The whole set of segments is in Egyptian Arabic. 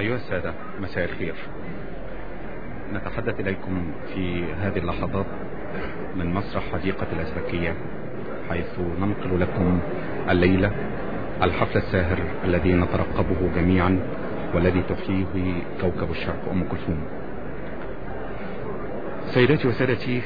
أيها السادة مساء الخير نتحدث إليكم في هذه اللحظات من مسرح حديقة الأزبكية حيث ننقل لكم الليلة الحفل الساهر الذي نترقبه جميعا والذي تحييه كوكب الشرق أم كلثوم سيداتي وسادتي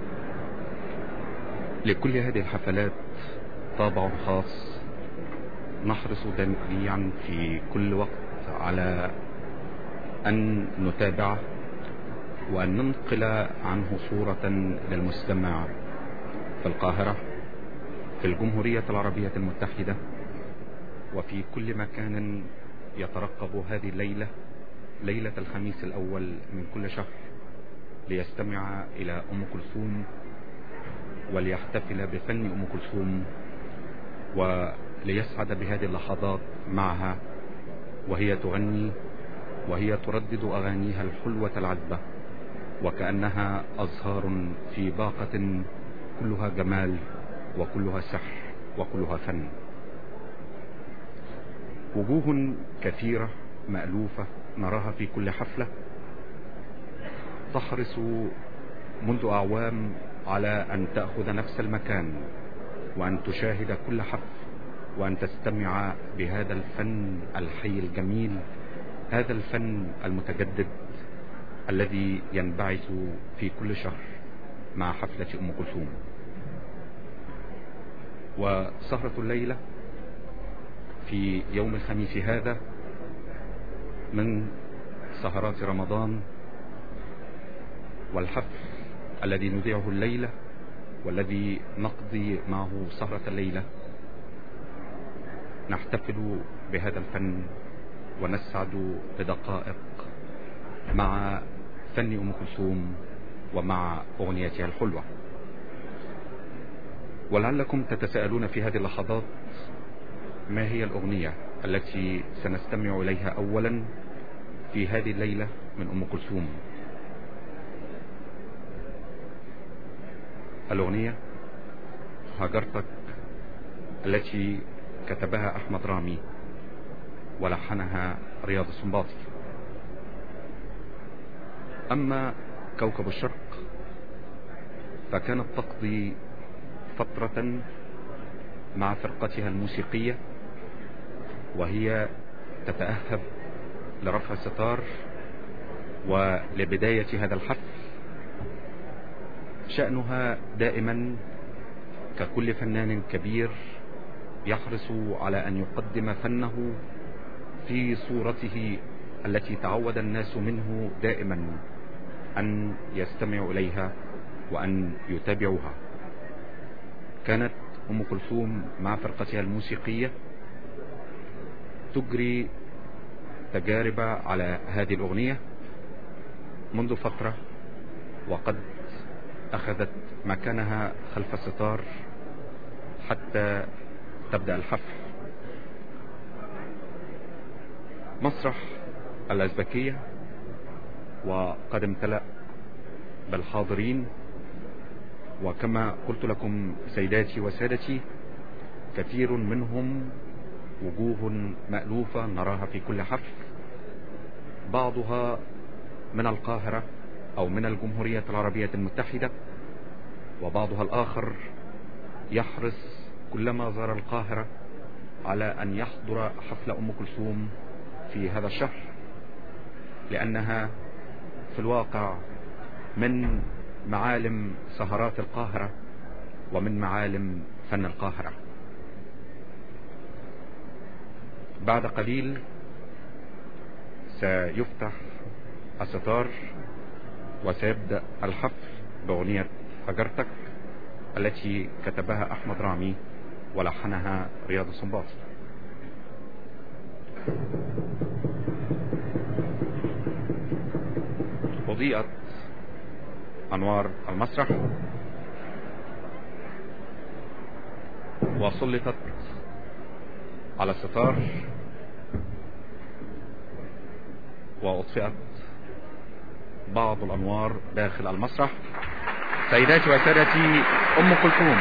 لكل هذه الحفلات طابع خاص نحرص جميعا في كل وقت على أن نتابعه وأن ننقل عنه صورة للمستمع في القاهرة في الجمهورية العربية المتحدة وفي كل مكان يترقب هذه الليلة ليلة الخميس الأول من كل شهر ليستمع إلى أم كلثوم وليحتفل بفن أم كلثوم وليسعد بهذه اللحظات معها وهي تغني وهي تردد أغانيها الحلوة العذبة وكأنها أزهار في باقة كلها جمال وكلها سحر وكلها فن وجوه كثيرة مألوفة نراها في كل حفلة تحرص منذ أعوام على أن تأخذ نفس المكان وأن تشاهد كل حفل وأن تستمع بهذا الفن الحي الجميل هذا الفن المتجدد الذي ينبعث في كل شهر مع حفلة أم كلثوم وسهرة الليلة في يوم الخميس هذا من سهرات رمضان والحفل الذي نذيعه الليلة والذي نقضي معه سهرة الليلة نحتفل بهذا الفن ونسعد بدقائق مع فن أم كلثوم ومع أغنيتها الحلوة ولعلكم تتساءلون في هذه اللحظات ما هي الأغنية التي سنستمع إليها أولا في هذه الليلة من أم كلثوم الأغنية هاجرتك التي كتبها أحمد رامي ولحنها رياض السنباطي أما كوكب الشرق فكانت تقضي فترة مع فرقتها الموسيقية وهي تتأهب لرفع الستار ولبداية هذا الحفل شأنها دائما ككل فنان كبير يحرص على أن يقدم فنه في صورته التي تعود الناس منه دائما أن يستمعوا إليها وأن يتابعوها كانت أم كلثوم مع فرقتها الموسيقية تجري تجارب على هذه الأغنية منذ فترة وقد أخذت مكانها خلف الستار حتى تبدأ الحفل مسرح الأزبكية وقد امتلأ بالحاضرين وكما قلت لكم سيداتي وسادتي كثير منهم وجوه مألوفة نراها في كل حفل بعضها من القاهرة أو من الجمهورية العربية المتحدة وبعضها الآخر يحرص كلما زار القاهرة على أن يحضر حفل أم كلثوم في هذا الشهر لأنها في الواقع من معالم سهرات القاهرة ومن معالم فن القاهرة بعد قليل سيفتح الستار وسيبدأ الحفل بأغنية هجرتك التي كتبها أحمد رامي ولحنها رياض السنباطي أضيئت أنوار المسرح وسلطت على الستار وأطفئت بعض الأنوار داخل المسرح سيداتي وسادتي أم كلثوم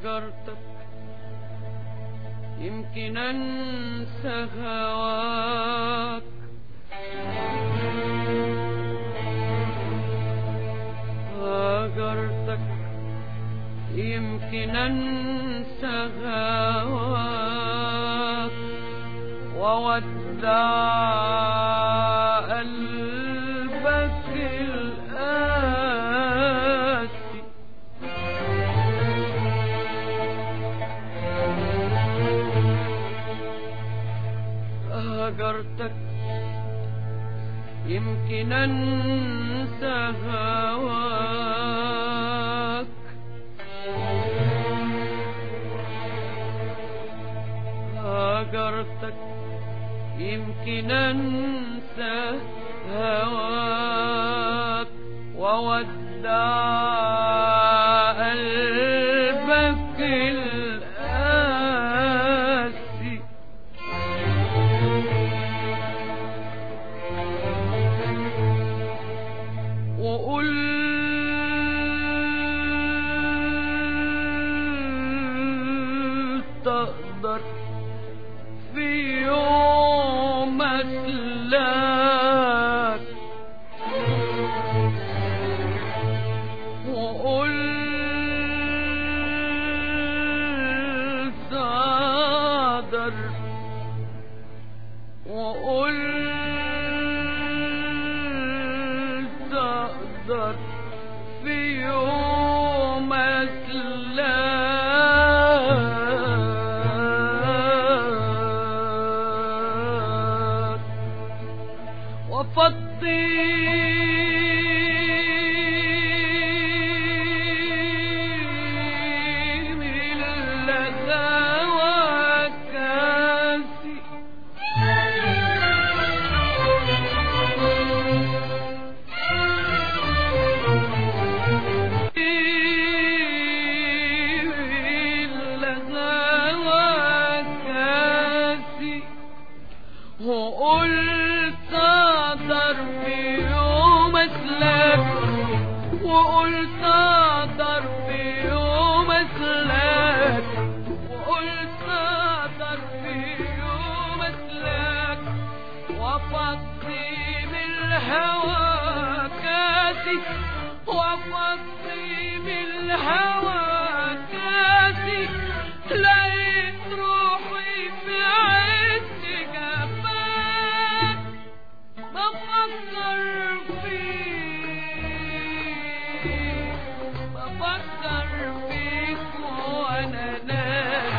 هاجرتك يمكن انسى هواك هاجرتك يمكن انسى هواك وودع قلبك القاسي هجرتك يمكن انسى هواك هجرتك يمكن انسى هواك وودع قلبك القاسي وقلت اقدر في يوم اسلاك وقلت اقدر وقلت اقدر في يوم اسلاك وفضي من الهوى كاسي الهوى كاسي وقلت اقدر في يوم اسلك وقلت اقدر في يوم اسلك وقلت اقدر في يوم اسلك وفضي من الهوى كاسي وفضي من الهوى كاسي لقيت روحي في عز جفاك بفكر فيك بفكر فيك وانا نايم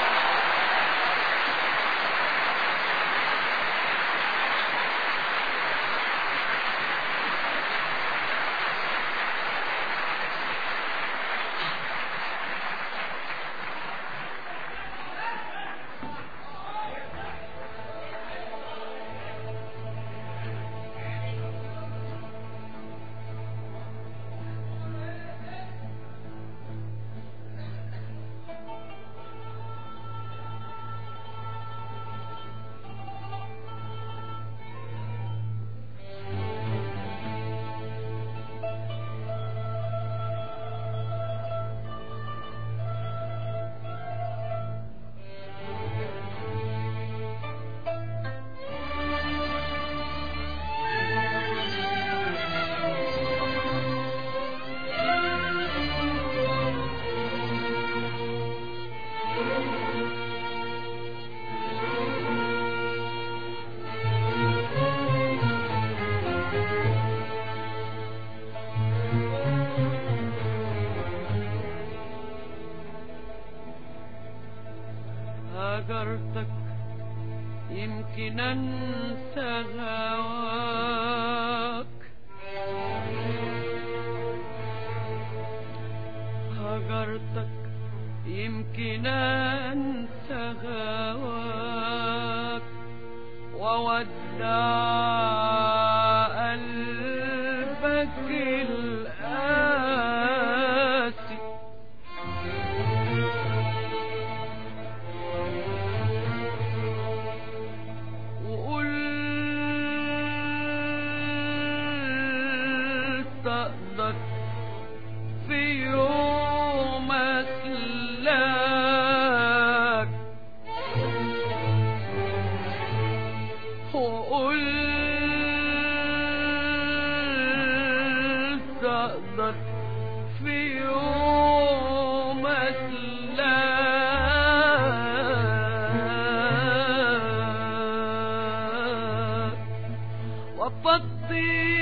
هاجرتك يمكن انسى هواك هاجرتك يمكن انسى هواك وودع قلبك القاسي وقلت اقدر في يوم اسلاك في يوم أسلاك وفضي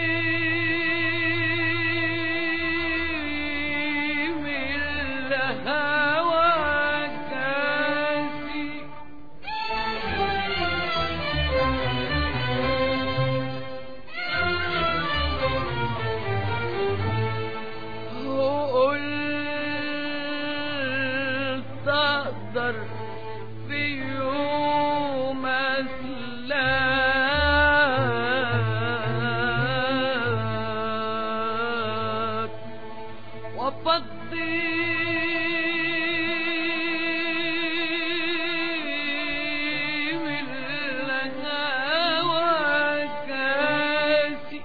من الهوى كاسي قلت أقدر في يوم أسلاك وفضي من الهوى كاسي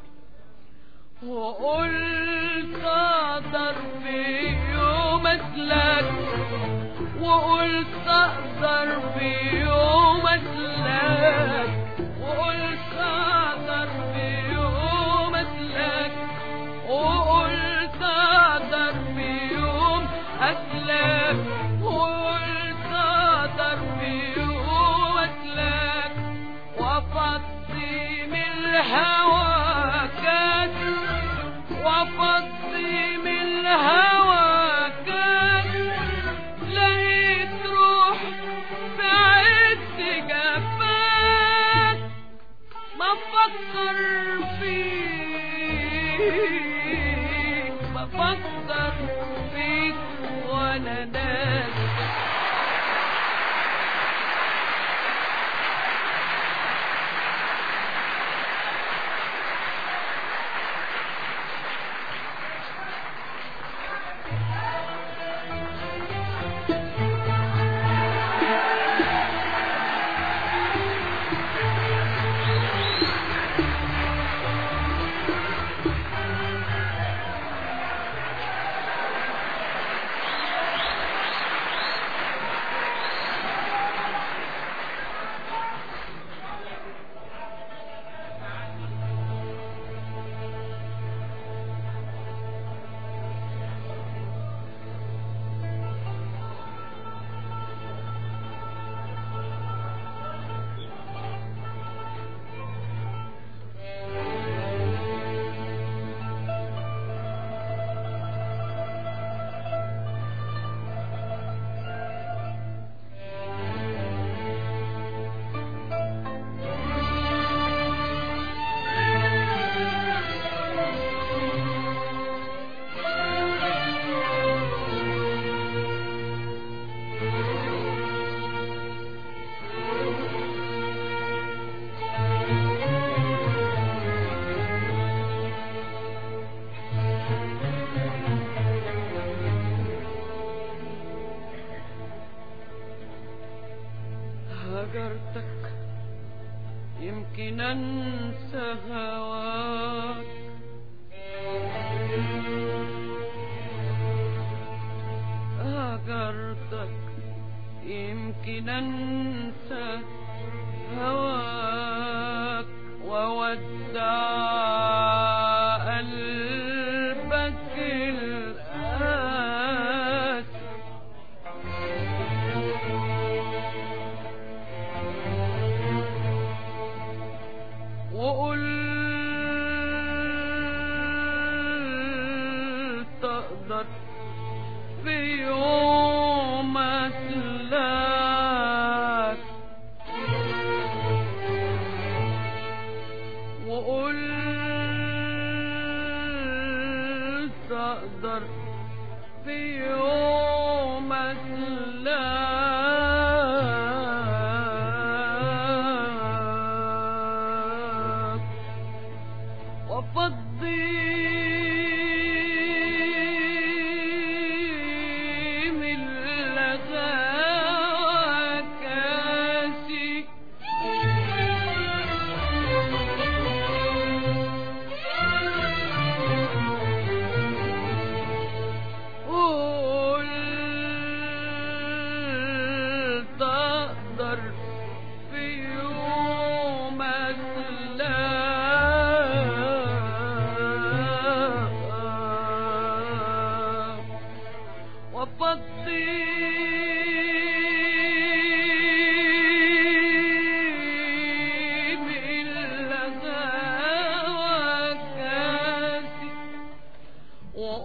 وقلت اقدر في يوم اسلك وقلت اقدر في يوم اسلك وقلت اقدر في يوم اسلك وقلت اقدر في يوم اسلك وقلت اقدر في يوم اسلك وفضي من الهوى كاس وفضي من الهوى كاس لقيت روح في عز جفاك بفكر فيك بفكر فيك وانا ناسي هجرتك يمكن انسى هواك هجرتك يمكن انسى هواك وودع قلبك القاسي وقلت اقدر في يوم اسلاك وقلت اقدر في يوم اسلاك وفضي من الهوى كاسي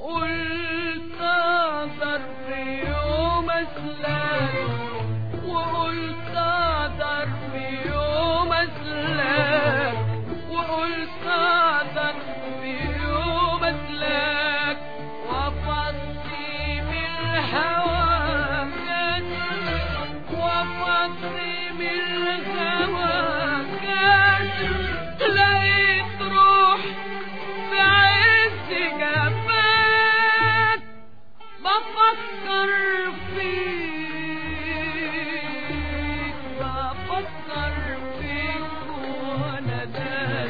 وقلت اقدر في يوم اسلك وقلت اقدر في يوم اسلك وقلت اقدر في يوم اسلك وافضي من الهوى كان وافضي من الهوى كان لقيت روح في عز جفاك بفكر فيك بفكر فيك وانا داس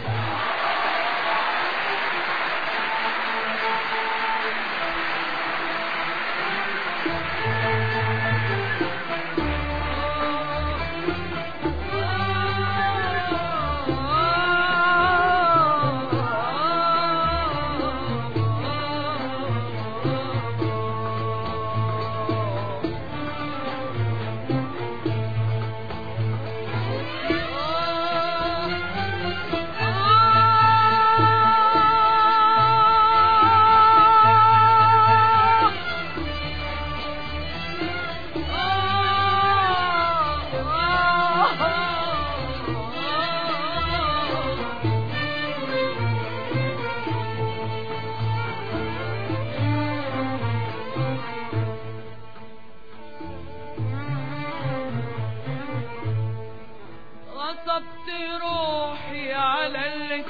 غصبت روحي على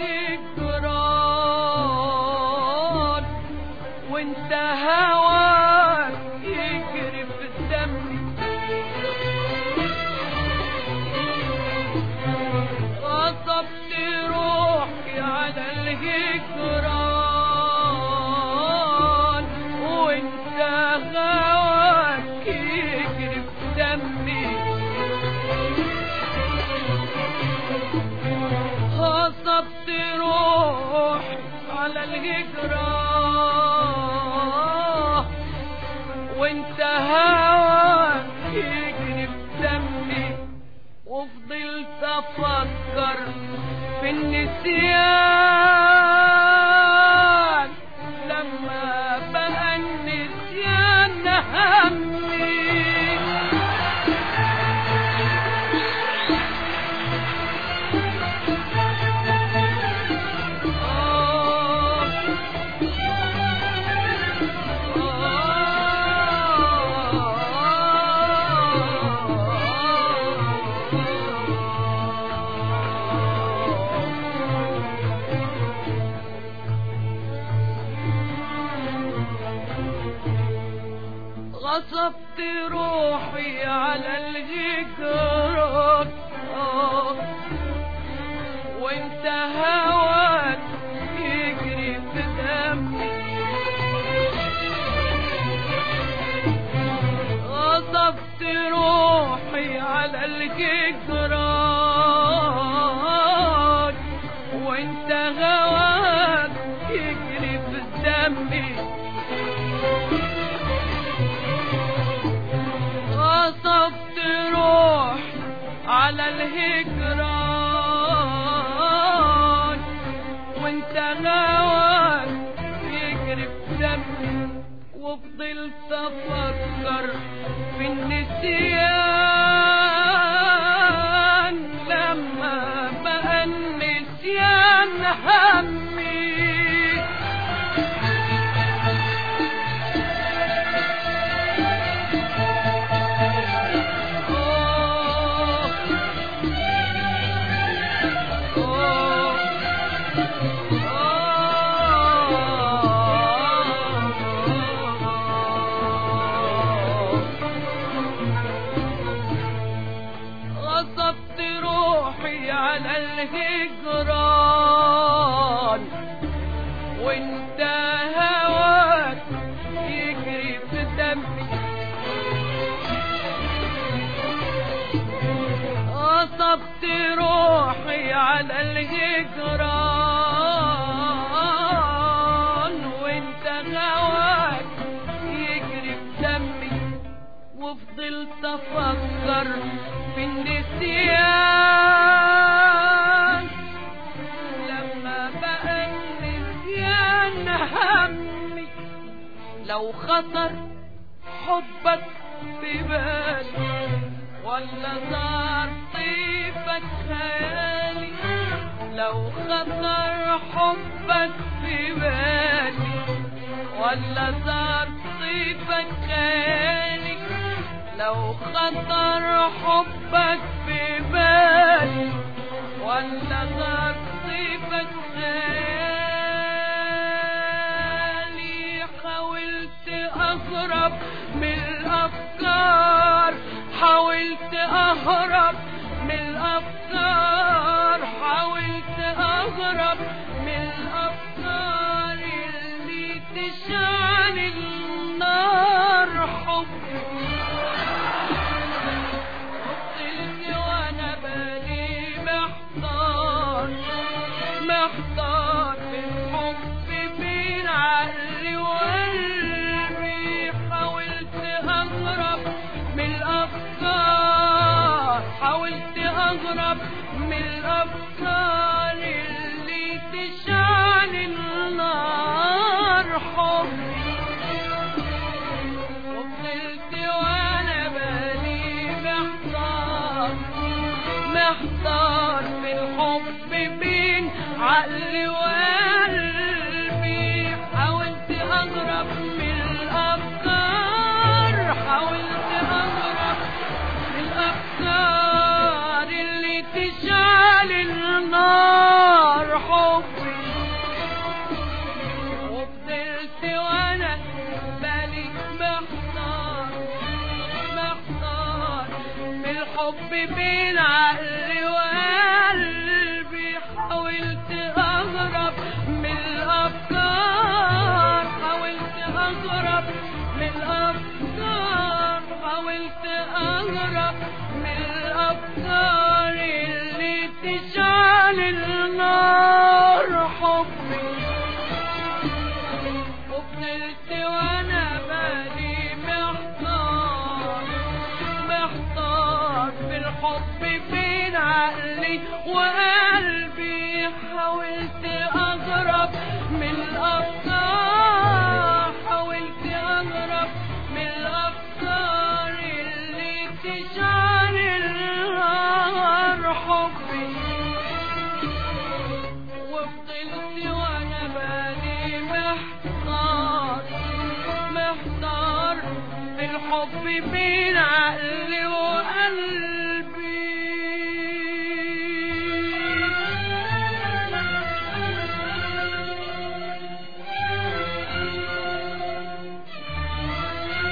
الجدران وانت هواك يجري في دمي غصبت روحي على الجدران وانت هواك يجري في دمي غصبت روح على الهجرة وانت هواك يجري في دمي وفضلت افكر في النسيان لما بقى النسيان همي غصبت روحي على الهجرات وانت هواك يجري في دمي غصبت روحي على الهجرات وانت هواك يجري في دمي غصبت روح على الهجران وانت غواك يجري في دمي وفضلت افكر في النسيان لما بقى النسيان همي غصبت روحي على الهجران وانت هواك يجري في دمي غصبت روحي على الهجران وانت هواك يجري في دمي وفضلت افكر في النسيان لما بقى النسيان همي لو خطر حبك في بالي ولا صار طيفك خيالي لو خطر حبك في بالي ولا صار طيفك خيالي لو خطر حبك في بالي ولا صار طيفك خيالي حاولت أهرب من الأفكار حاولت أهرب من الأفكار حاولت أهرب من الأفكار اللي تشعل النار حبي وصلت وانا بالي محتار محتار في الحب بين عقلي وقلبي حاولت اهرب من الافكار حاولت اهرب من الافكار اللي تشعل النار حبي وفضلت وانا بالي محتار محتار في الحب بين عقلي وقلبي حاولت اهرب من الافكار حاولت اهرب من الافكار اللي تشعل النار حبي وفضلت وانا بالي محتار محتار بالحب بين عقلي وقلبي حاولت اهرب من الافكار حاولت اهرب من الافكار حاولت اهرب من الافكار اللي تشعل النار حبي وفضلت وانا بالي محتار محتار في الحب بين عقلي وقلبي حاولت اهرب من الافكار حاولت اهرب من الافكار اللي تشعل النار حبي وفضلت وانا بالي محتار محتار في الحب بين عقلي وقلبي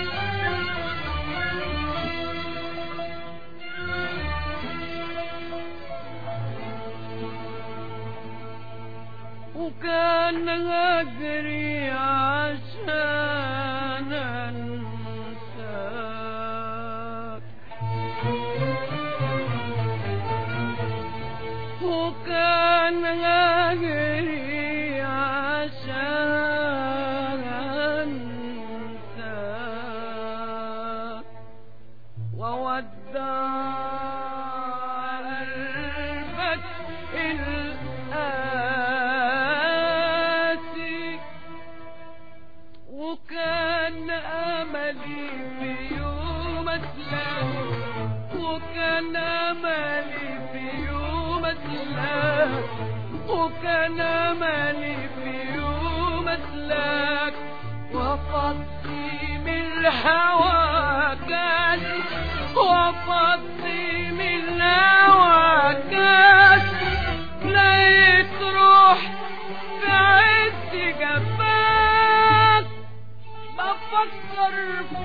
وكان هجري عشان انساك وكان هجري عشان انساك وودع قلبك القاسي وكان املي في يوم اسلام وكان املي في يوم اسلام وكان املي في يوم اسلاك وفضي من الهوى كاس وفضي من الهوى كاس لقيت روح في عز جفاك بفكر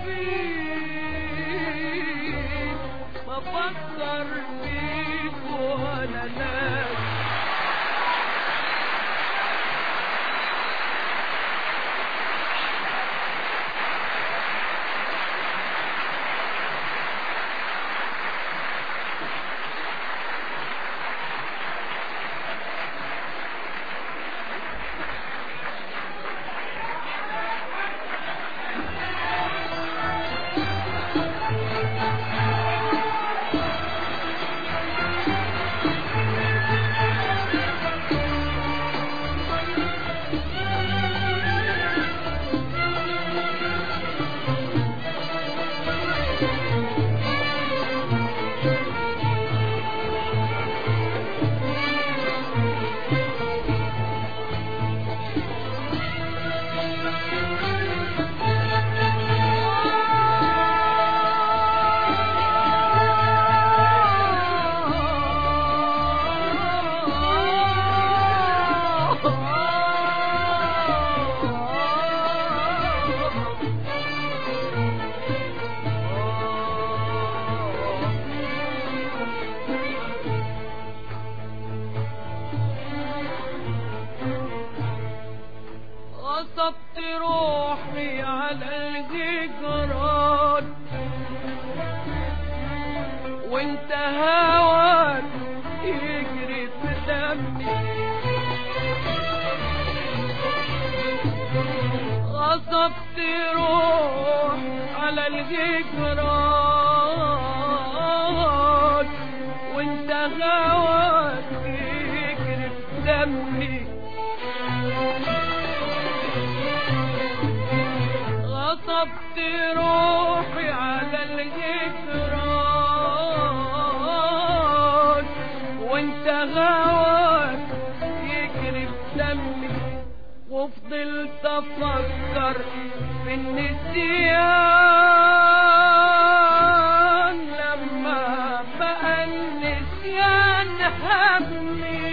فيك بفكر فيك وانا ناس وانت هواك يجري في دمي غصبت روح على الهجران وانت هواك يجري في دمي غصبت روحي على الهجران وانت هواك يجري في دمي وفضلت افكر في النسيان لما بقى النسيان همي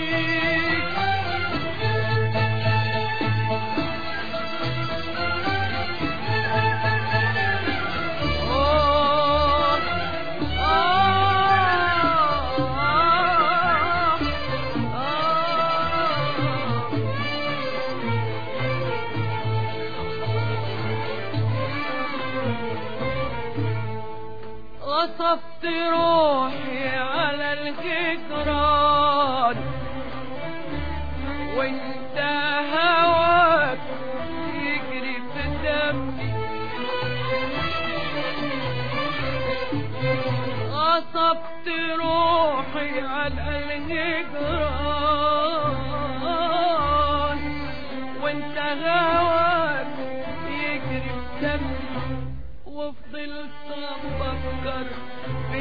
آه آه آه غصبت روحي على الجدران وانت هواك يجري في دمي غصبت روحي على الجدران وانت هواك يجري في دمي وفضلت افكر في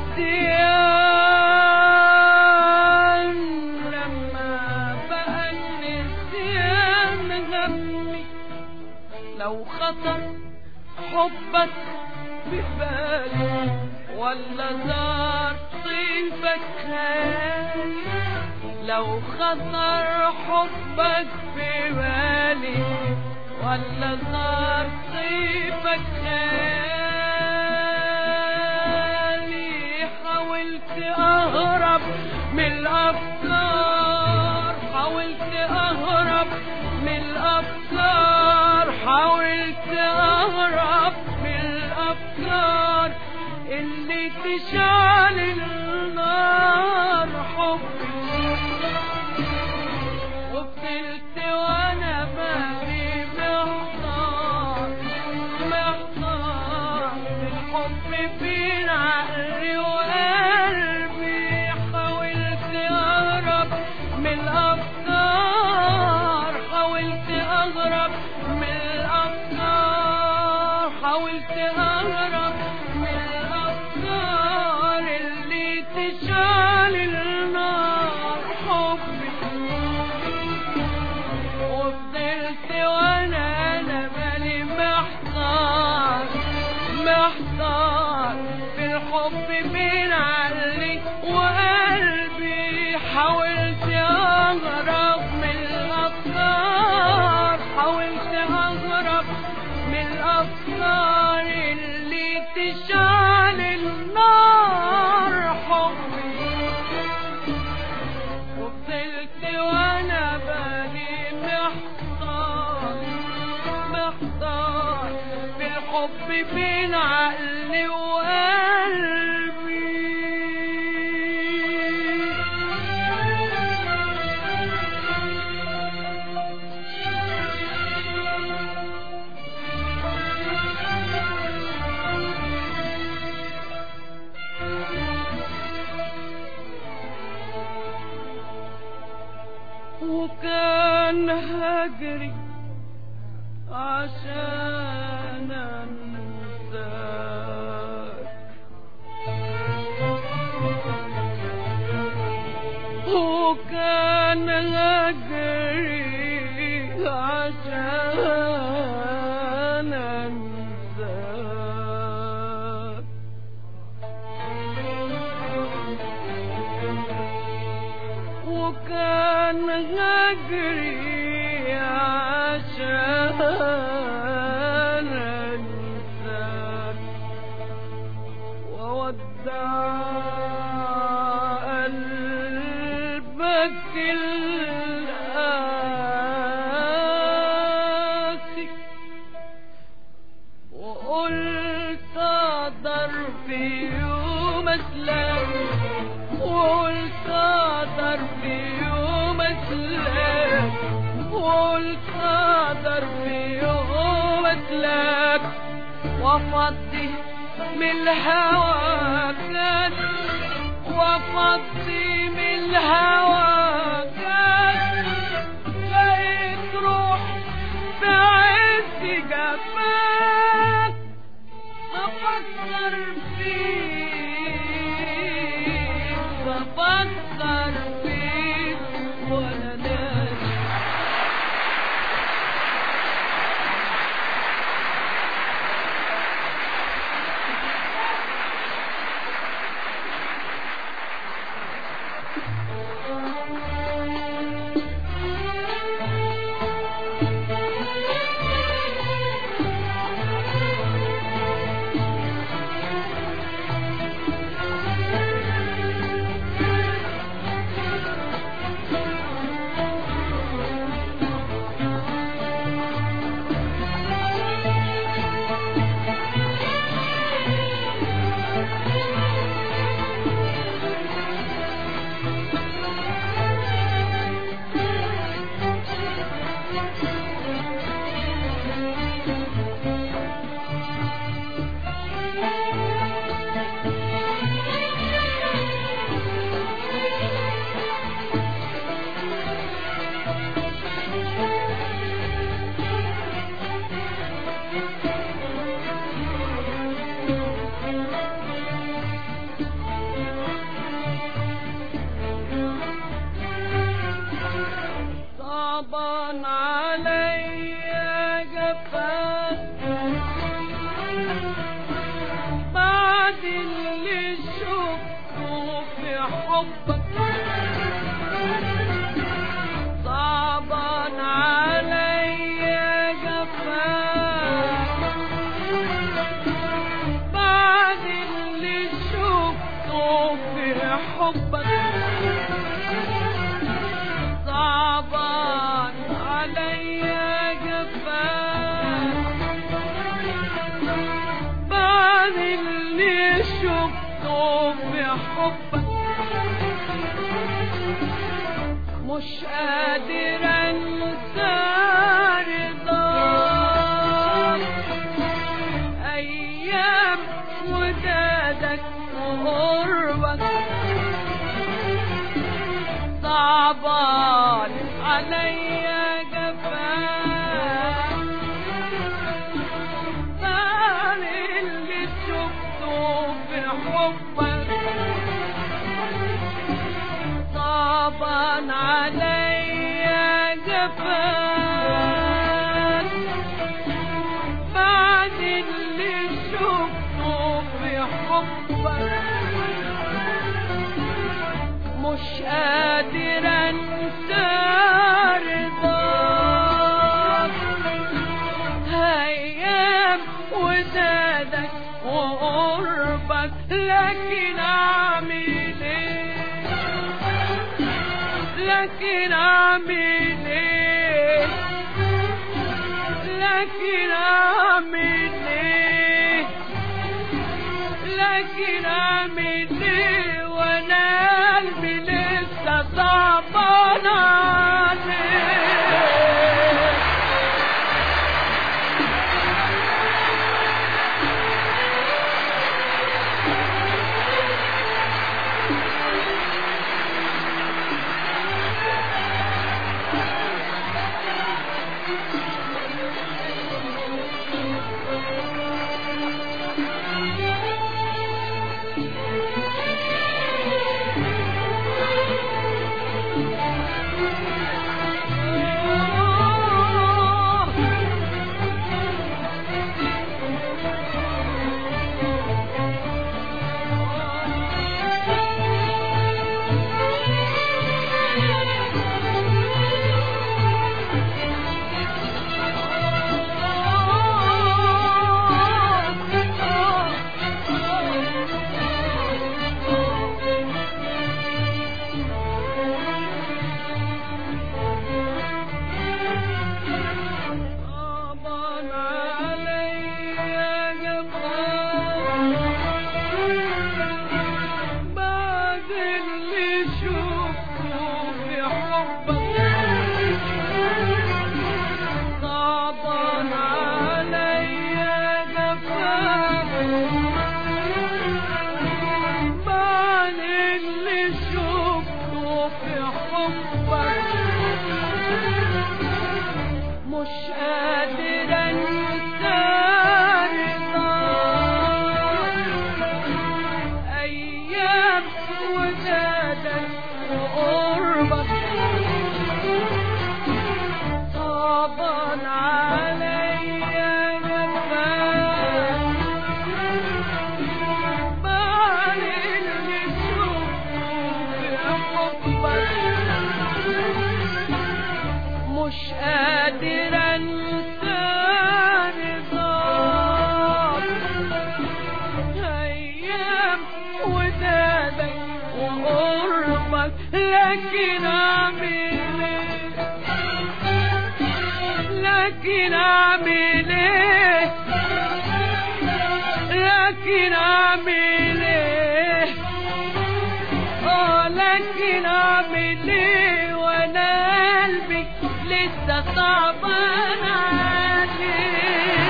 النسيان لما بقى النسيان همي لو خطر حبك في بالي ولا زار طيبك خالي لو خطر حبك في بالي ولا صار طيبك خالي حاولت اهرب من الافكار حاولت اهرب من الافكار حاولت اهرب من الافكار اللي تشعل النار حبي وفضلت وانا مالي محتار محتار الحب بين عقلي وقلبي حاولت اهرب من الافكار حاولت اهرب من الافكار حاولت اهرب من الافكار اللي تشعل النار حبي وفضلت وانا انا مالي محتار محتار في الحب بين عقلي وقلبي حاولت اهرب من الافكار حاولت اهرب من الافكار اللي تشعل النار حبي وفضلت وانا بالي محتار محتار في الحب بين عقلي وقلبي وكان هجري عشان انساك وكان هجري عشان انساك وكان هجري عشان انساك وودع قلبك القاسي وقلت اقدر في يوم اسلم وقلت اقدر في يوم اسلم وقلت اقدر في يوم اسلم وافضي من الهوى كان وافضي من الهوى كان لقيت روح في عز جفاك بفكر فيك بفكر فيك وانا ناسي صعبان عليا جفاك بعد اللي شفته في حبك صعبان عليا جفاك بعد اللي شفته في حبك صعبان عليا جفاك بعد اللي شفته في حبك مش قادر انسى رضاك ايام ودادك وقربك صعبان عليا جفاك بعد اللي شفته في حبك صعبان عليا جفاك بعد اللي شفته في حبك مش قادر انسى رضاك ايام ودادك وقربك لكن اعمل ايه لكن اعمل ايه لكن اعمل ايه لكن اعمل ايه وانا قلبي لسه صعبان عليه وقربك لكن اعمل ايه لكن اعمل ايه لكن اعمل ايه اه لكن اعمل ايه وانا قلبي لسه صعبان عليه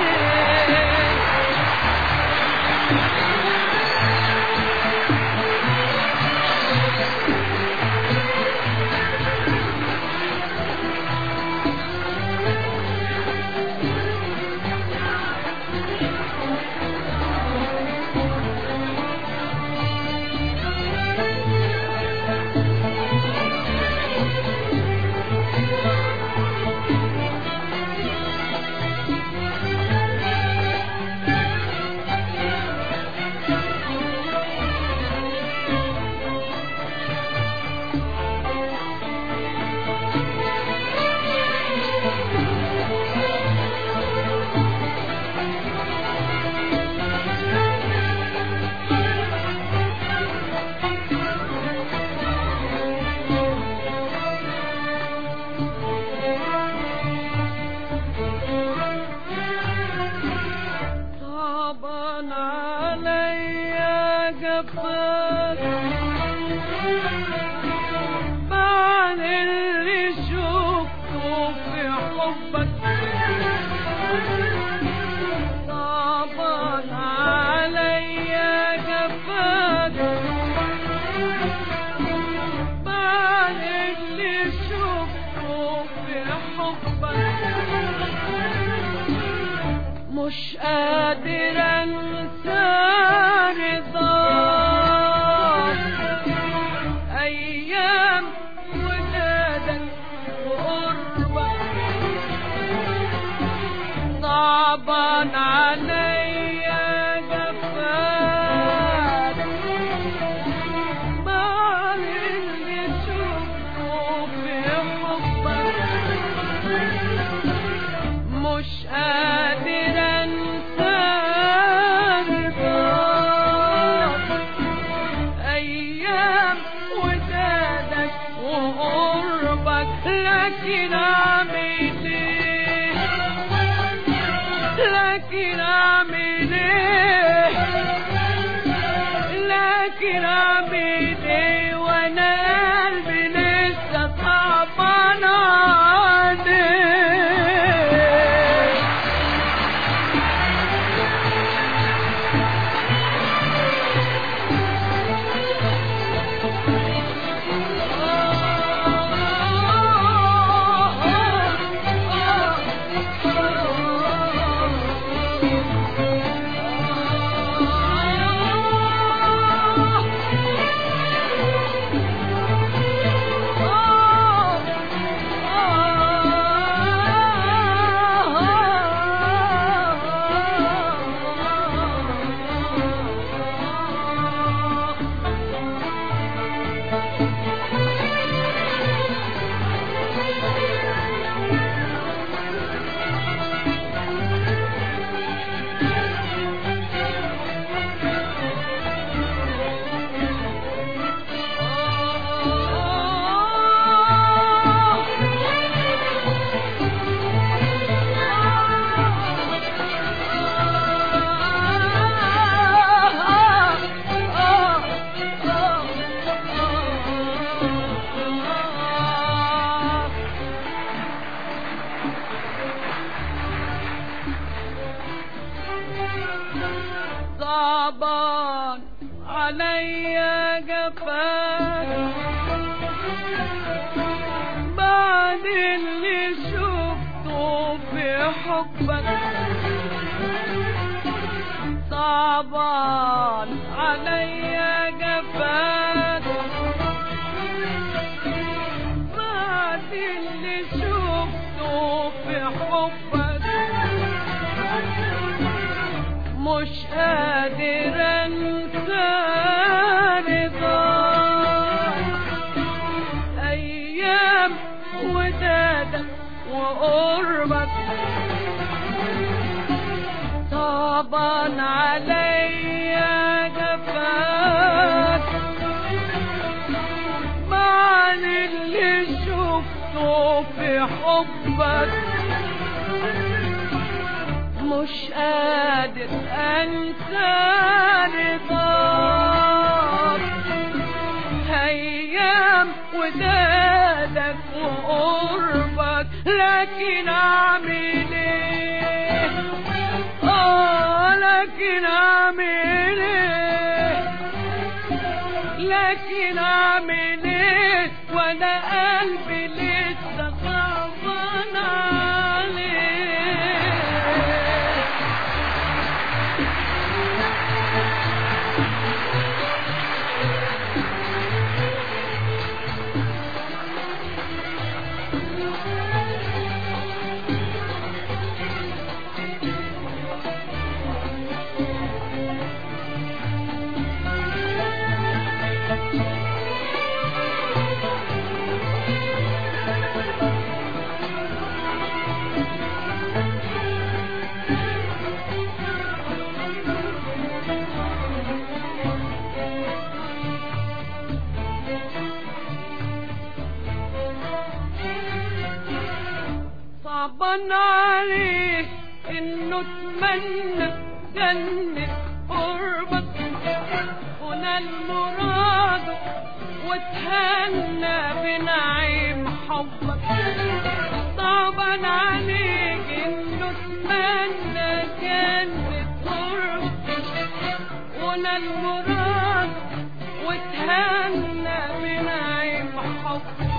صعبان عليا جفاك بعد اللي شفته في حبك صعبان عليا جفاك بعد اللي شفته في حبك مش قادر انسى رضاك ايام ودادك وقربك صعبان عليا جفاك بعد اللي شفته في حبك مش قادر انسى رضاك ايام ودادك وقربك لكن اعمل ايه لكن اعمل ايه لكن اعمل ايه وانا قلبي لسه صعبان عليه صعبان عليا جفاك بعد اللي شفته في حبك صعبان عليا جفاك بعد اللي شفته في حبك مش قادر انسى رضاك ايام ودادك وقربك صعبان عليا جفاك قربك مش قادر انسى رضاك ايام ودادك وقربك لكن اعمل ايه اه لكن اعمل ايه لكن اعمل ايه وانا قلبي لسه صعبان عليه صعبان عليك انه اتمنى جنة قربك هنا المراد وتهنى بنعيم حبك صعبان عليك انه اتمنى جنة قربك هنا المراد وتهنى بنعيم حبك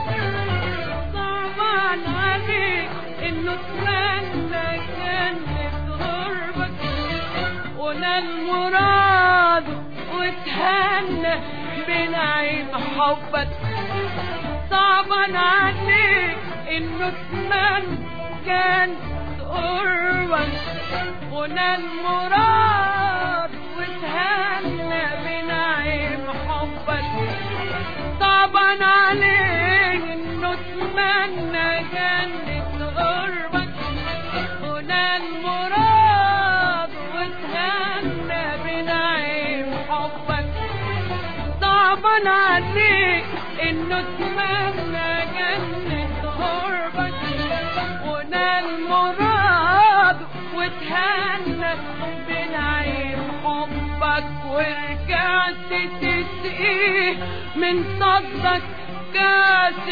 صعبان عليك انه تمنى جنة غربك ولا المراد وتهنى بنعيم حبك صعبان عليك انه تمنى جنة قربك ولا المراد وتهنى بنعيم حبك صعبان عليك انه تمنى جنة قربك هنا المراد وتهنى بنعيم حبك صعبان عليك انه تمنى جنة قربك هنا المراد وتهنى بنعيم حبك ورجعت تسقيه من صدك كاس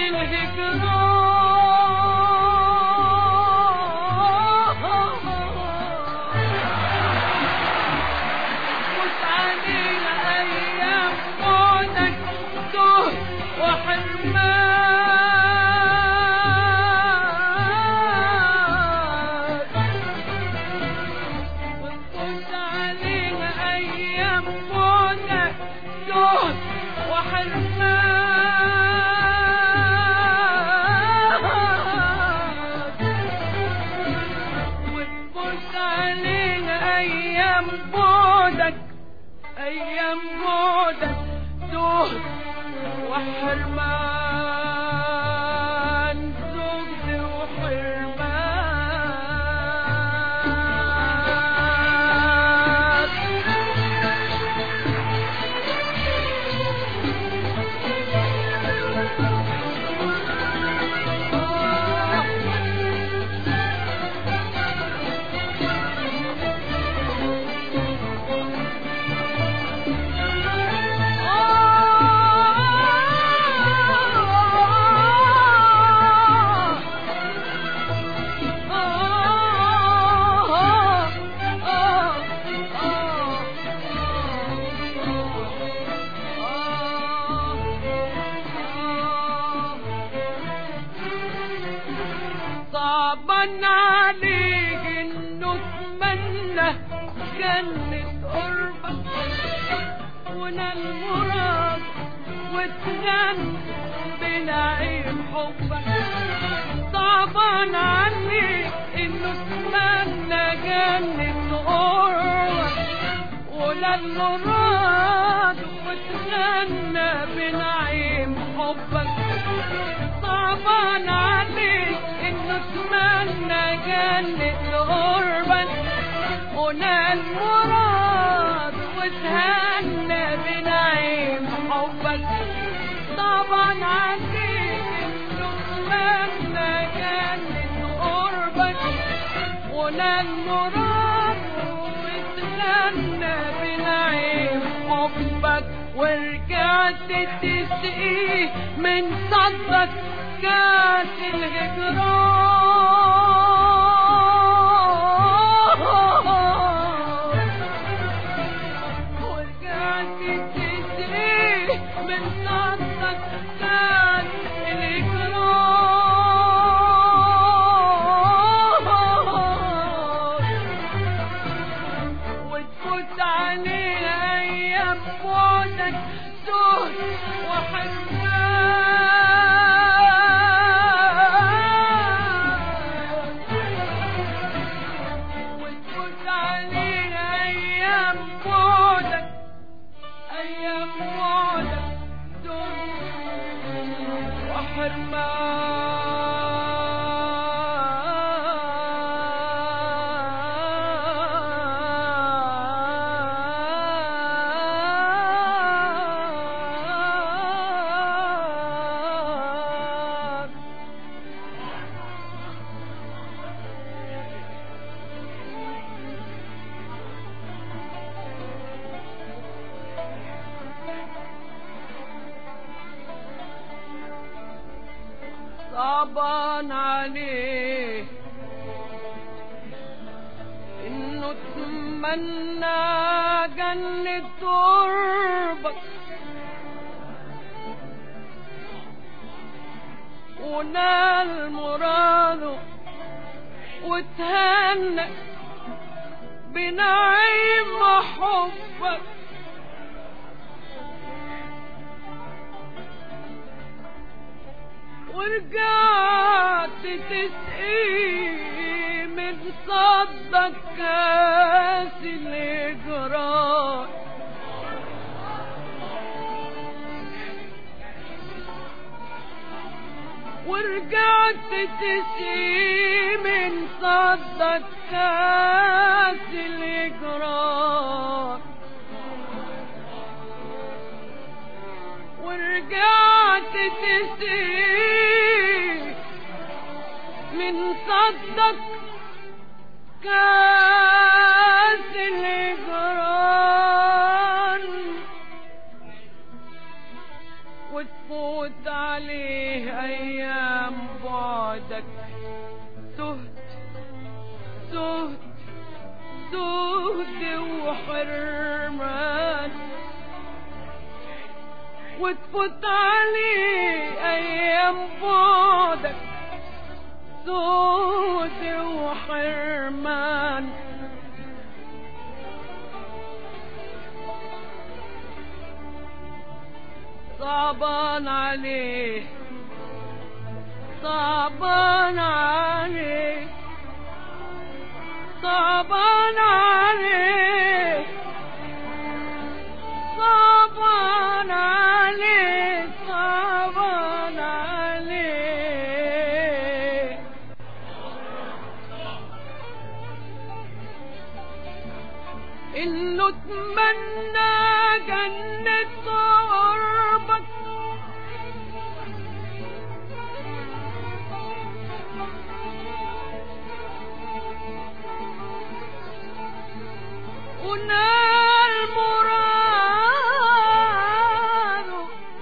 الهجران مش علينا ايام بعدك تهت وحرمان وتفوت علينا ايام بعدك تهت وحرمان وتفوت علينا ايام بعدك ايام بعدك زهد وحرمان زهد وحرمان صعبان عليك انه اتمنى جنة قربك ونا المراد وتغنى بنعيم حبك صعبان عليك انه اتمنى جنة قربك ولا المراد وتغنى بنعيم حبك صعبان عليك انه اتمنى جنة قربك هنا المراد وتهنى بنعيم حبك صعبان عليك انه اتمنى جنة ونال مراد واتغنى بنعيم حبك ورجعت تسقيه من صدك كاس الهجران ورجعت تسقيه من صدك كاس الهجران وتفوت عليه ايام بعدك زهد وحرمان وتفوت عليه ايام بعدك ايام بعدك زهد وحرمان صعبان عليه انه تمنى جنة قربك ونال مراده وتهنى بنعيم حبك ورجعت تسقي من صدك كاس الإجرار ورجعت تسقي من صدك كاس الإجرار ورجعت تسقي من صدك كاس الإجران وتفوت عليه أيام بعدك زهد زهد زهد وحرمان وتفوت عليه أيام بعدك زهد وحرمان صعبان عليه صعبان عليه صعبان عليه صعبان عليه صعبان عليه انه اتمنى جنة قربك ونال مراده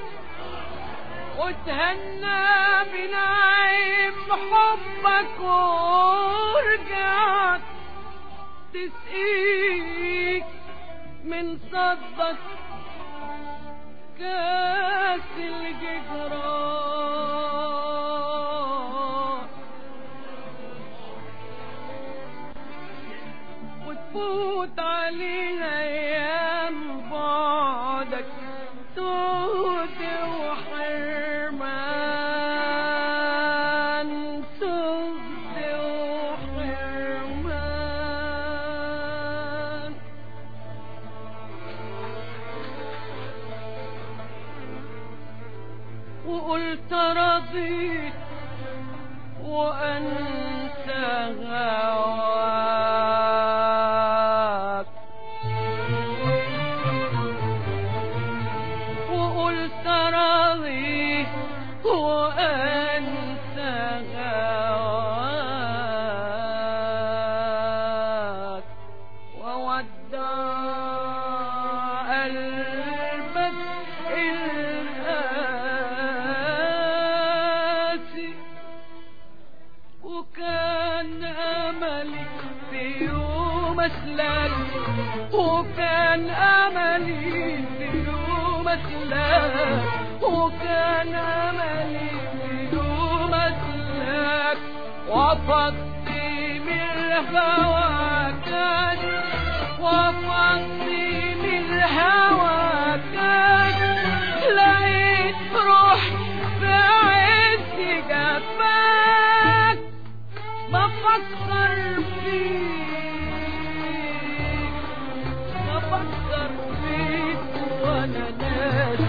وتهنى بنعيم حبك ورجعت تسقيك من صدك كاس الجدران وتفوت علينا ايام بعدك سود وحرمان سود وحرمان وقلت رضيت وأنت هواك وقلت راضي وأنت وداع قلبك القاسي وكان املي في يوم اسلك وكان املي في يوم اسلك وكان املي في يوم اسلك وفضي من الهوى كان وفضي من الهوى كان لقيت روحي في عز جفاك بفكر فيك بفكر فيك وانا ناسي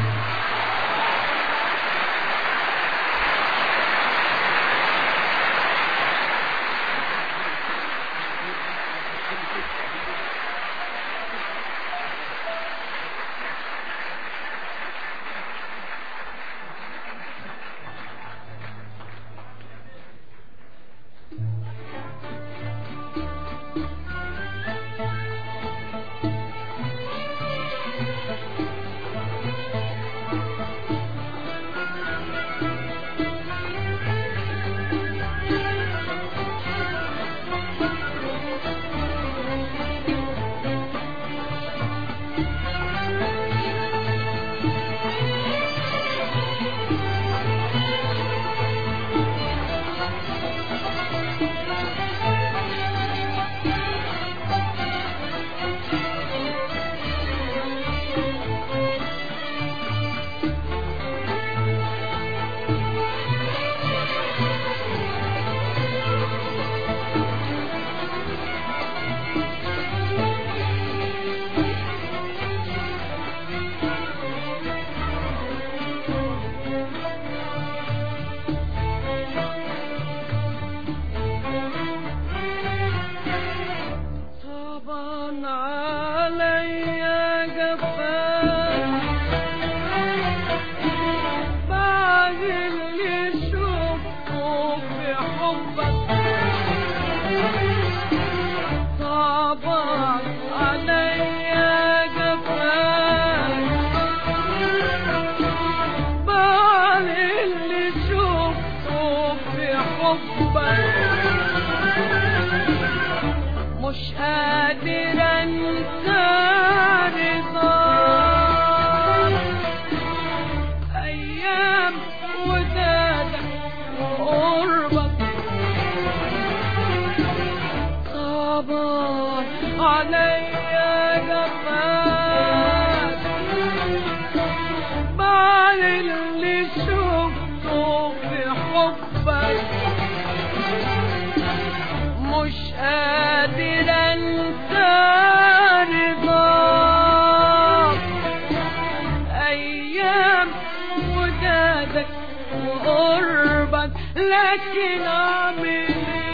صعبان عليا جفاك بعد اللي شفته في حبك صعبان عليا جفاك بعد اللي شفته في حبك مش قادر انسى رضاك ايام ودادك وقربك صعبان عليا جفاك بعد اللي شفته في حبك مش قادر انسى رضاك ايام ودادك وقربك لكن اعمل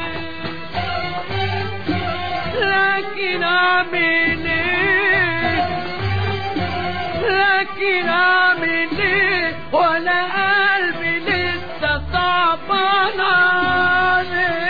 ايه لكن اعمل ايه لكن اعمل ايه وانا قلبي لسه صعبان عليه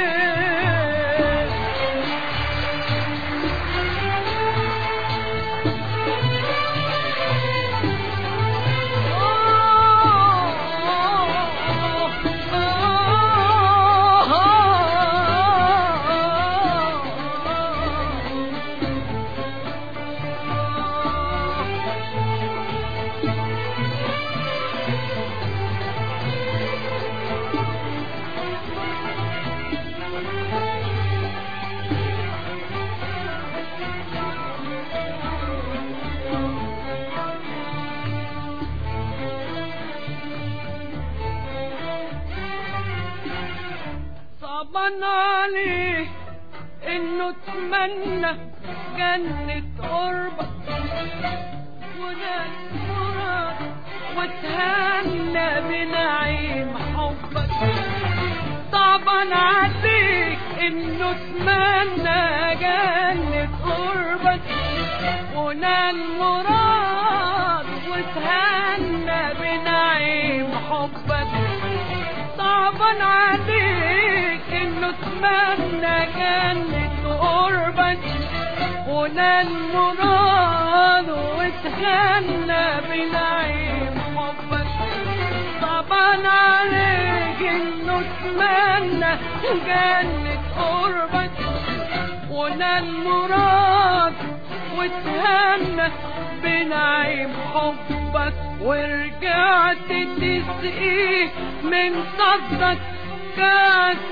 صعبان عليه انه اتمنى جنة قربك ونال مراد وتهنى بنعيم حبك صعبان عليك انه اتمنى جنة قربك ونال مراد وتهنى بنعيم حبك صعبان عليك انه اتمنى جنة قربك ونال مراد وتهنى بنعيم حبك طبعا عليك انه اتمنى جنة قربك ونال مراد وتهنى بنعيم حبك ورجعت تسقيه من صدك كاس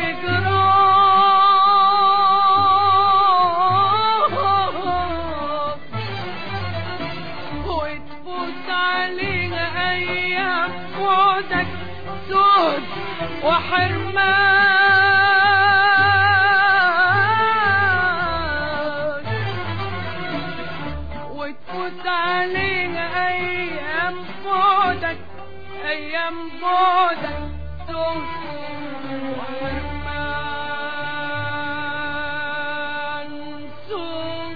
الجدران وتفوت علينا ايام بعدك سود وحرمان وتفوت علينا ايام بعدك ايام بعدك سود وحرمان سود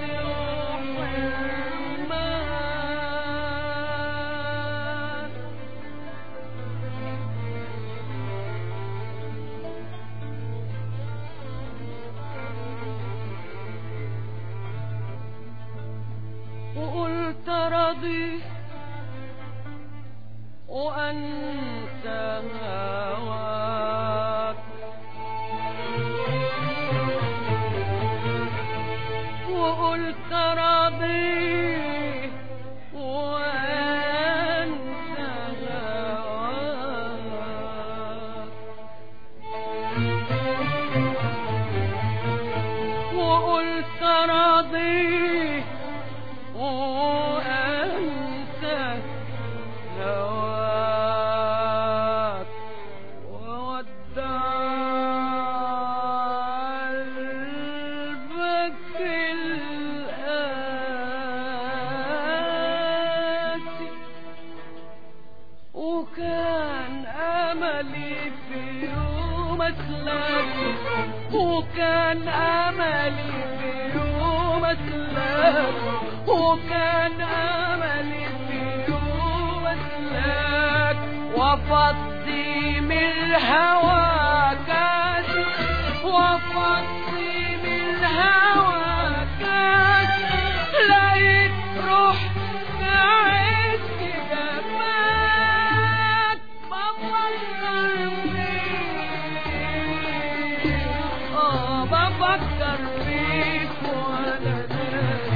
وحرمان وقلت راضي وأنسى هواك وقلت راضي وأنسى هواك وقلت راضي وأنسى هواك وودع قلبك القاسي وكان أملي في يوم أسلك وكان أملي في يوم أسلك وكان أملي في يوم أسلك وفضي من الهوى كاسي وفضي من الهوى كاسي لقيت روح بعز جفاك بفكر فيك اه بفكر فيك وانا نايم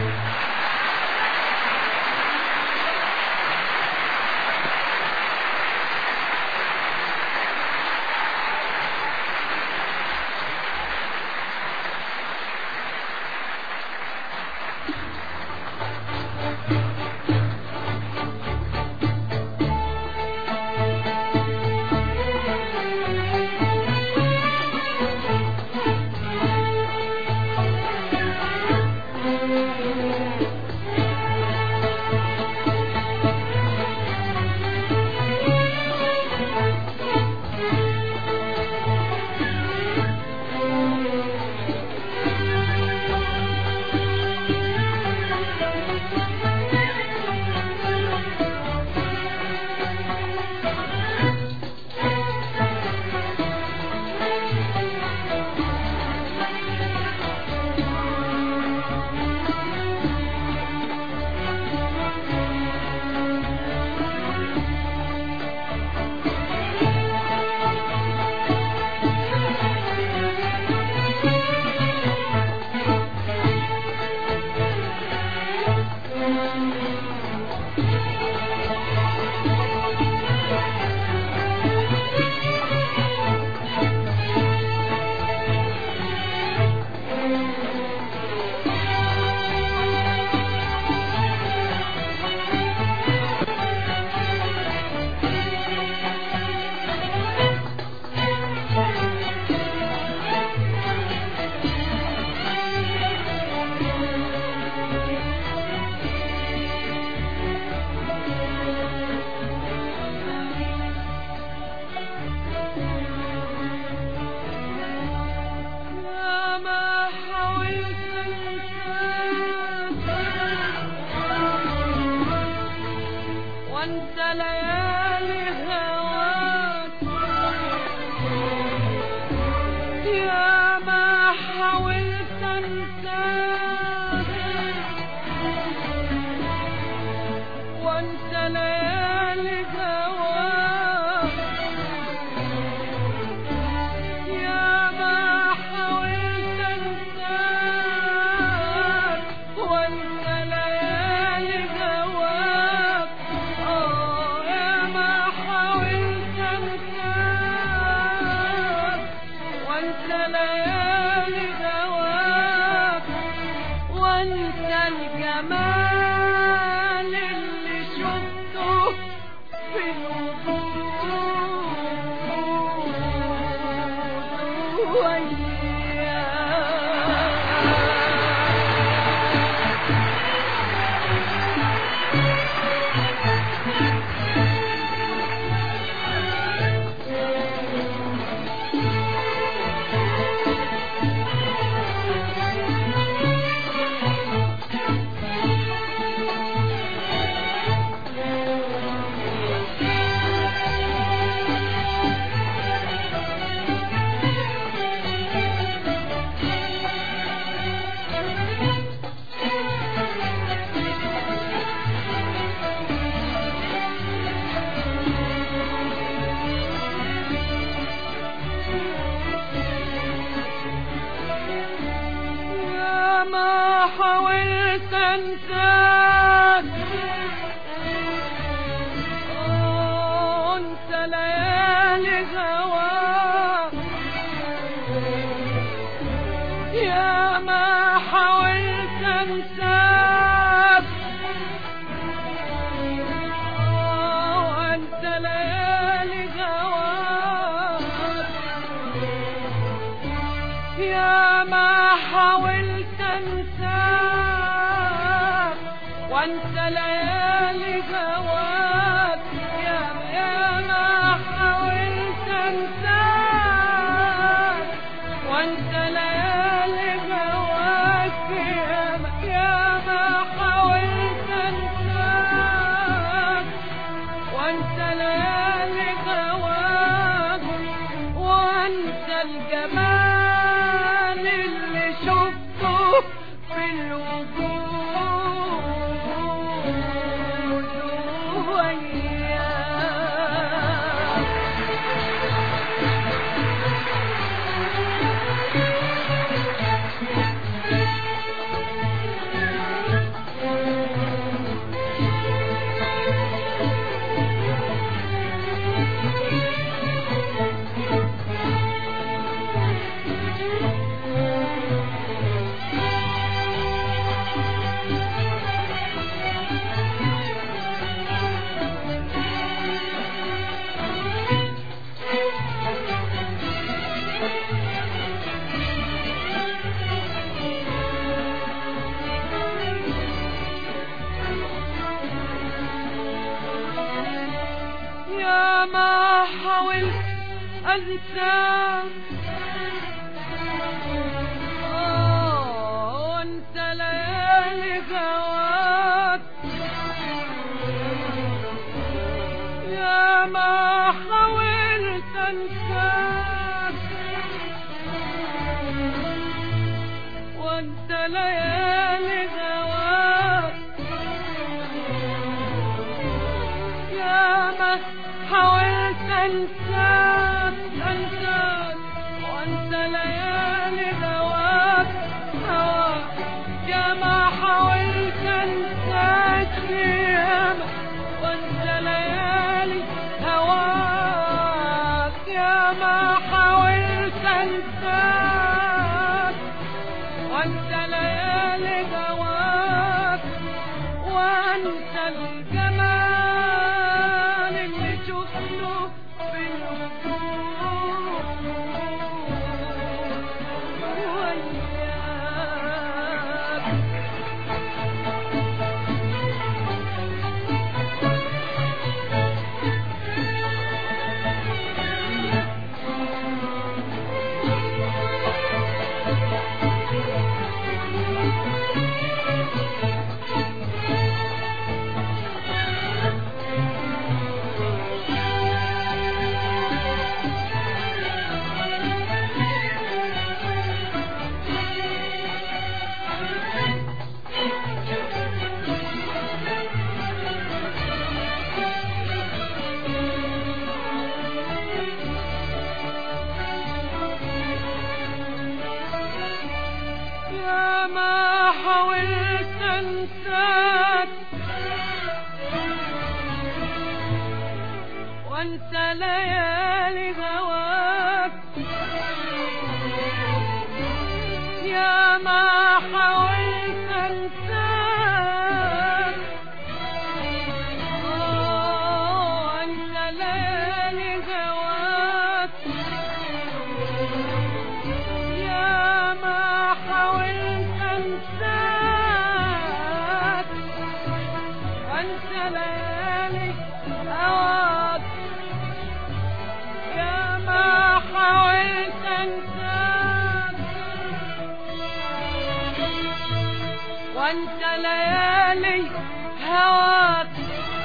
وانت ليالي هواك يا ما حاولت انساك وانت ليالي هواك اه يا ما حاولت انساك وانت ليالي هواك وانت الجمال اللي شفته في الوجود وياك يا ما حاولت انساك آه، انت ليالي هواك يا ما حاولت انساك آه، وانت ليالي هواك يا ما حاولت انساك وانت ليالي هواك يا يا ما حاولت انساك وانت ليالي هواك يا ما يا ما حاولت انساك وانت ليالي هواك وانت الجمال اللي شفته في الوجود وياك يا ما حاولت انساك آه، وانت ليالي هواك يا ما حاولت انساك وانت ليالي هواك يا ما حاولت انساك انساك وانت ليالي هواك هواك يا ما حاولت انساك يا ما وانت ليالي هواك يا ما حاولت انساك وانت ليالي هواك وانت الجمال اللي شفته في الوجود وياك انساك وانسى ليالي هواك يا ما حاولت انساك آه، وانسى ليالي هواك يا ما حاولت انساك وانسى ليالي هواك يا ما حاولت انساك وانسى ليالي هواك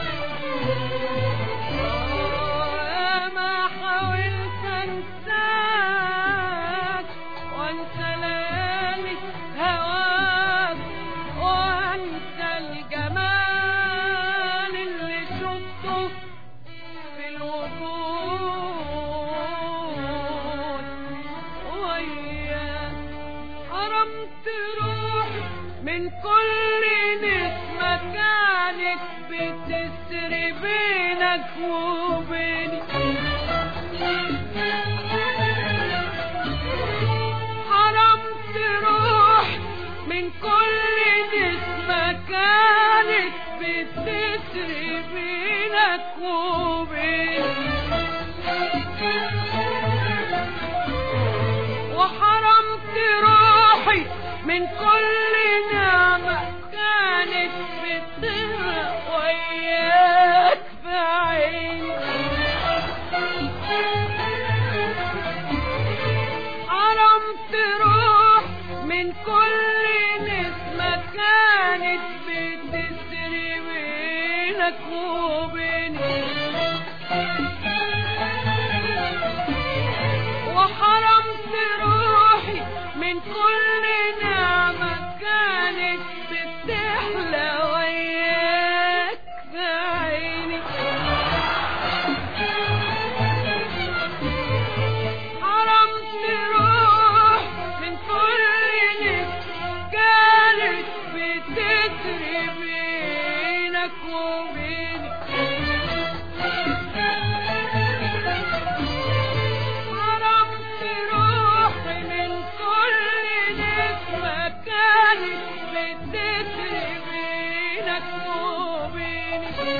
يا ما حاولت انساك وانسى ليالي هواك وانسى الجمال اللي شفته في الوجود وياك حرمت روح من كل نسمة كانت بتسري بينك وبيني حرمت روح من كل نسمة كانت بتسري بينك وبيني وحرمت روحي من كل نعمة كانت بتغرق وياك في عيني حرمت روح من كل نسمة كانت بتسري بينك وبيني وحرمت روحي من كل نعمة كانت بتحلى وياك في عيني حرمت روح من كل نعمة كانت بتسري بينك وبيني حرمت روحي من كل نسمة كانت بتسري بينك وبيني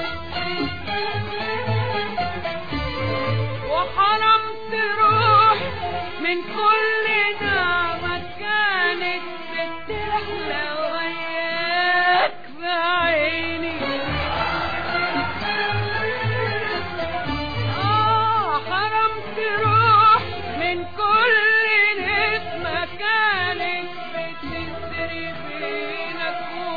وحرمت روح من كل نعمة كانت بتحلى وياك في عيني آه حرمت روح من كل نسمة كانت بتسري بينك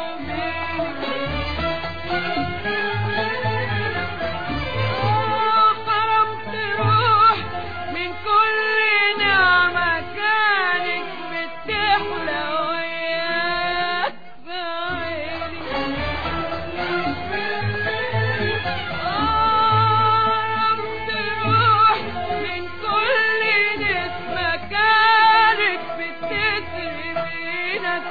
وبيني آه حرمت روح من كل نعمة كانت بتحلى وياك في عيني حرمت روح من كل نسمة كانت بتسري بينك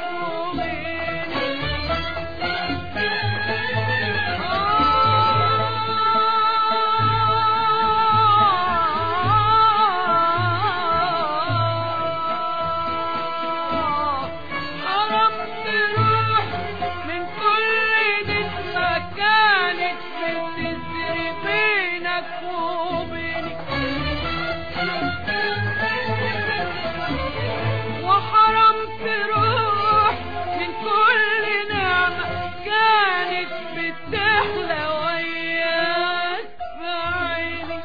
حرمت روح من كل نسمة كانت بتسري بينك وبيني وحرمت روح من كل نعمة كانت بتحلى وياك في عيني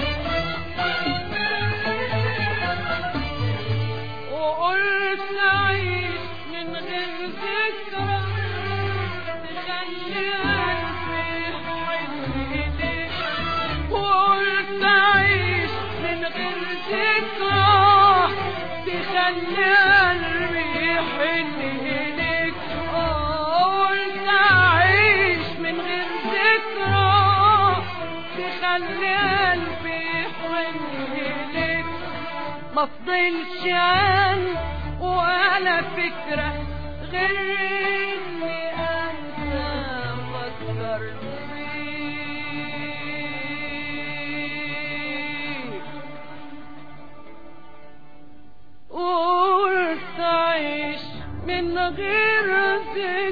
وقلت أعيش من غير ذكرى تخلي قلبي يحن إليك وقلت أعيش من غير ذكرى تخلي قلبي يحن إليك آه، قلت أعيش من غير ذكرى تخلي قلبي يحن إليك ما فضلش عن ولا فكرة غير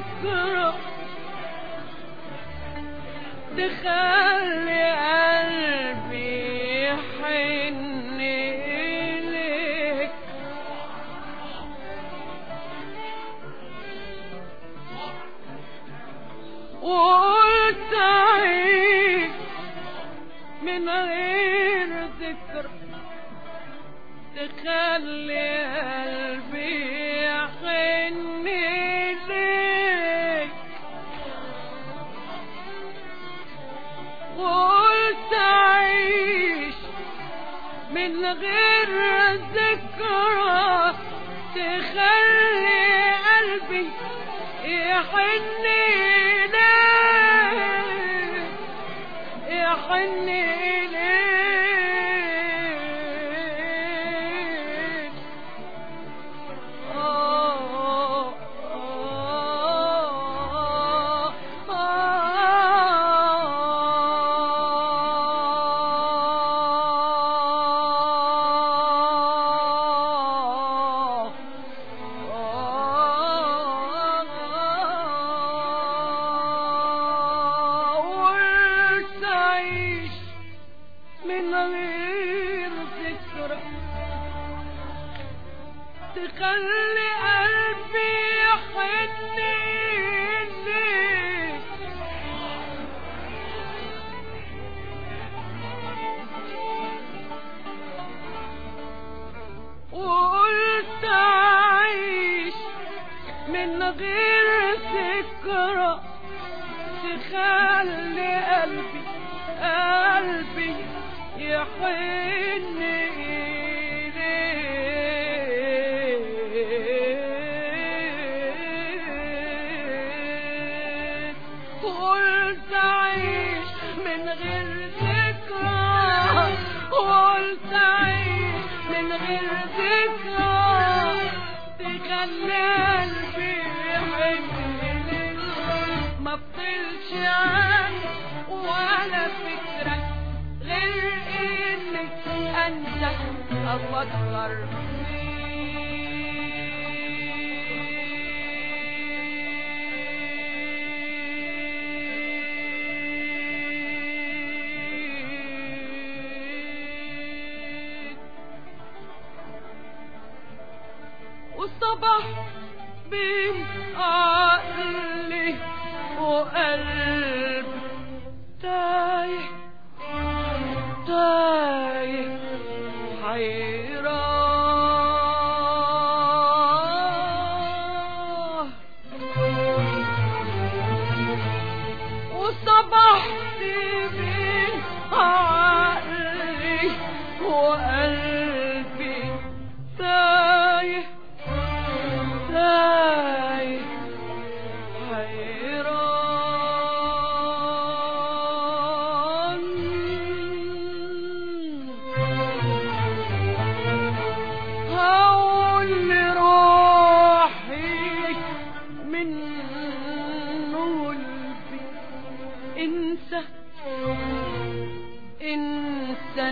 ذكرى تخلي قلبي يحن إليك وقلت عيش من غير ذكر تخلي قلبي يحن إليك قلت عيش من غير ذكرى تخلي قلبي يحن إليك يحن إليك آه آه آه قلت أعيش من غير ذكرى تخلي قلبي يحن إليك وقلت أعيش من غير ذكرى تخلي قلبي قلبي يحن إليك قلت أعيش من غير ذكرى قلت أعيش من غير ذكرى تخلي قلبي يحن إليك ما فضلش عني ولا فكرك غير انك انت افكر فيك والصبح بين عقلي وقلبي تايه تايه حيران وصبحت بين عقلي وقلبي تايه تايه حيران هقول لروحي من قلبي انسى انسى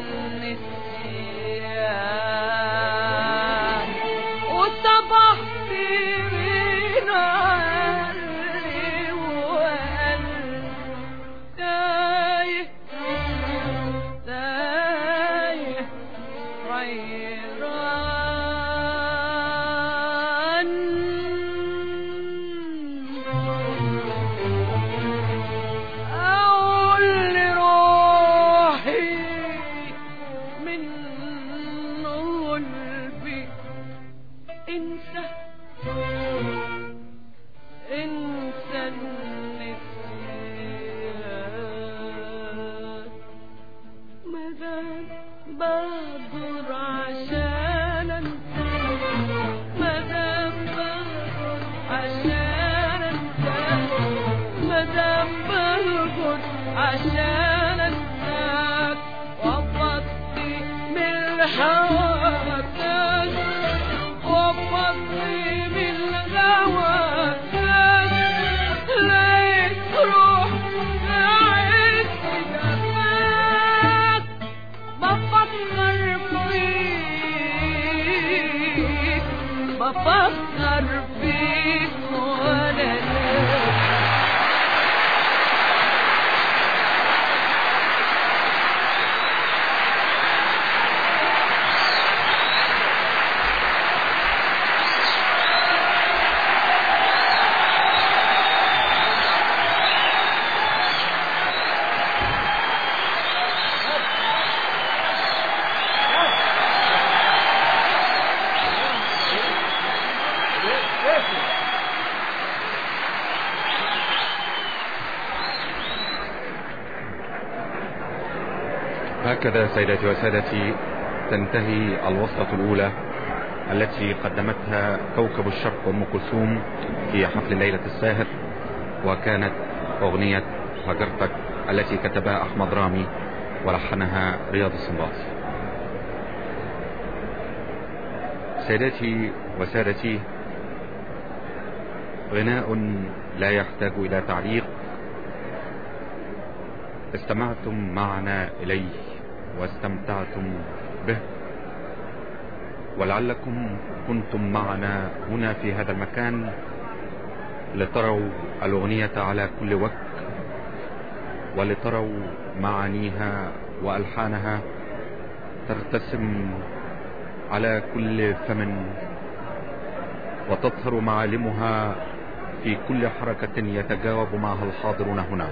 النسيان وصبحت بين قلبي وقلبي تايه تايه حيران أقول لروحي من قلبي انسى انسى النسيان مدام بقدر عشان انسى مدام بقدر عشان انسى مدام بقدر عشان انساك وفضي من هواك وفضي من غواك لقيت روح لقيت جفاك بفكر فيك بفكر فيك وانا هكذا سيداتي وسادتي تنتهي الوصلة الأولى التي قدمتها كوكب الشرق أم كلثوم في حفل ليلة الساهر وكانت أغنية هجرتك التي كتبها أحمد رامي ولحنها رياض السنباطي سيداتي وسادتي غناء لا يحتاج إلى تعليق استمعتم معنا إليه واستمتعتم به ولعلكم كنتم معنا هنا في هذا المكان لتروا الأغنية على كل وجه ولتروا معانيها وألحانها ترتسم على كل فم وتظهر معالمها في كل حركة يتجاوب معها الحاضرون هنا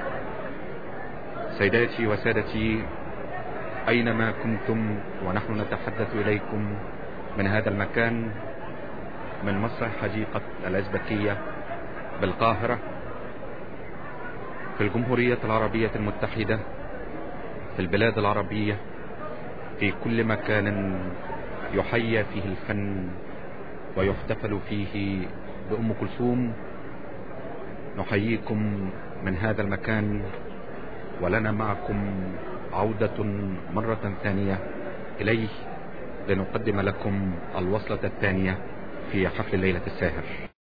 سيداتي وسادتي أينما كنتم ونحن نتحدث إليكم من هذا المكان من مسرح حديقة الأزبكية بالقاهرة في الجمهورية العربية المتحدة في البلاد العربية في كل مكان يحيى فيه الفن ويحتفل فيه بأم كلثوم نحييكم من هذا المكان ولنا معكم عودة مرة ثانية إليه لنقدم لكم الوصلة الثانية في حفل ليلة الساهر